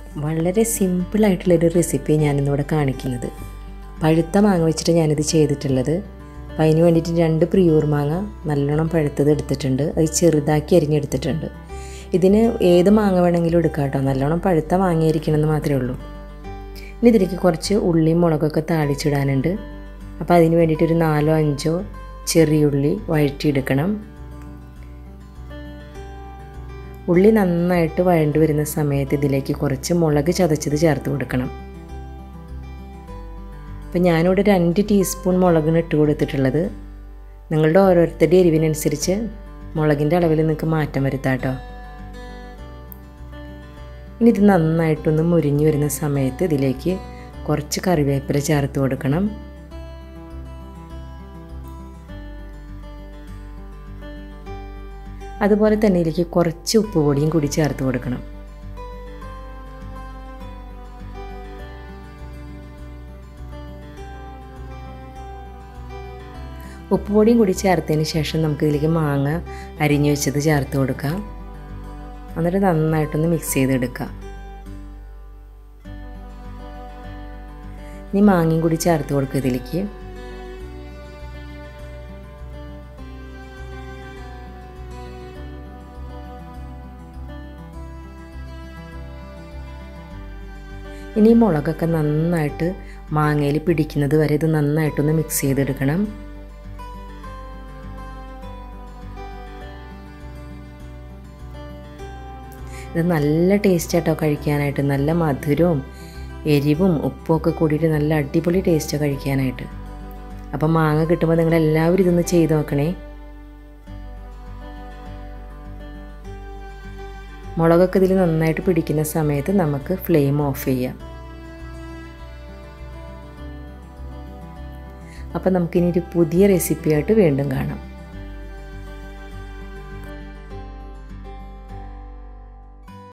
വളരെ സിമ്പിളായിട്ടുള്ളൊരു റെസിപ്പി ഞാനിന്നിവിടെ കാണിക്കുന്നത് പഴുത്ത മാങ്ങ വെച്ചിട്ട് ഞാനിത് ചെയ്തിട്ടുള്ളത് അപ്പോൾ അതിന് വേണ്ടിയിട്ട് രണ്ട് പ്രിയൂർ മാങ്ങ നല്ലോണം പഴുത്തത് എടുത്തിട്ടുണ്ട് അത് ചെറുതാക്കി അരിഞ്ഞെടുത്തിട്ടുണ്ട് ഇതിന് ഏത് മാങ്ങ വേണമെങ്കിലും എടുക്കാം കേട്ടോ നല്ലോണം പഴുത്ത മാങ്ങയായിരിക്കണമെന്ന് മാത്രമേ ഉള്ളൂ ഇനി ഇതിലേക്ക് കുറച്ച് ഉള്ളിയും മുളകൊക്കെ താളിച്ചിടാനുണ്ട് അപ്പോൾ അതിന് വേണ്ടിയിട്ട് ഒരു നാലോ അഞ്ചോ ചെറിയുള്ളി വഴറ്റിയെടുക്കണം ഉള്ളി നന്നായിട്ട് വഴണ്ടു വരുന്ന സമയത്ത് ഇതിലേക്ക് കുറച്ച് മുളക് ചതച്ചത് ചേർത്ത് കൊടുക്കണം അപ്പം ഞാനിവിടെ രണ്ട് ടീസ്പൂൺ മുളകിന് ഇട്ട് കൊടുത്തിട്ടുള്ളത് നിങ്ങളുടെ ഓരോരുത്തരുടെ എരിവിനനുസരിച്ച് മുളകിൻ്റെ അളവിൽ നിങ്ങൾക്ക് മാറ്റം വരുത്താം കേട്ടോ ഇനി ഇത് നന്നായിട്ടൊന്ന് മുരിഞ്ഞു വരുന്ന സമയത്ത് ഇതിലേക്ക് കുറച്ച് കറിവേപ്പില ചേർത്ത് കൊടുക്കണം അതുപോലെ തന്നെ ഇതിലേക്ക് കുറച്ച് ഉപ്പ് പൊടിയും കൂടി ചേർത്ത് കൊടുക്കണം ഉപ്പ് പൊടിയും കൂടി ചേർത്തതിന് ശേഷം നമുക്ക് ഇതിലേക്ക് മാങ്ങ അരിഞ്ഞു വെച്ചത് ചേർത്ത് കൊടുക്കാം എന്നിട്ട് നന്നായിട്ടൊന്ന് മിക്സ് ചെയ്തെടുക്കാം ഇനി മാങ്ങയും കൂടി ചേർത്ത് കൊടുക്കുക ഇതിലേക്ക് ഇനി മുളകൊക്കെ നന്നായിട്ട് മാങ്ങയിൽ പിടിക്കുന്നത് വരെ ഇത് നന്നായിട്ടൊന്ന് മിക്സ് ചെയ്തെടുക്കണം ഇത് നല്ല ടേസ്റ്റ് ആട്ടോ കഴിക്കാനായിട്ട് നല്ല മധുരവും എരിവും ഉപ്പും ഒക്കെ കൂടിയിട്ട് നല്ല അടിപൊളി ടേസ്റ്റാണ് കഴിക്കാനായിട്ട് അപ്പം മാങ്ങ കിട്ടുമ്പോൾ നിങ്ങൾ എല്ലാവരും ഇതൊന്ന് ചെയ്ത് നോക്കണേ മുളകൊക്കെ ഇതിൽ നന്നായിട്ട് പിടിക്കുന്ന സമയത്ത് നമുക്ക് ഫ്ലെയിം ഓഫ് ചെയ്യാം അപ്പം നമുക്കിനി ഒരു പുതിയ റെസിപ്പിയായിട്ട് വീണ്ടും കാണാം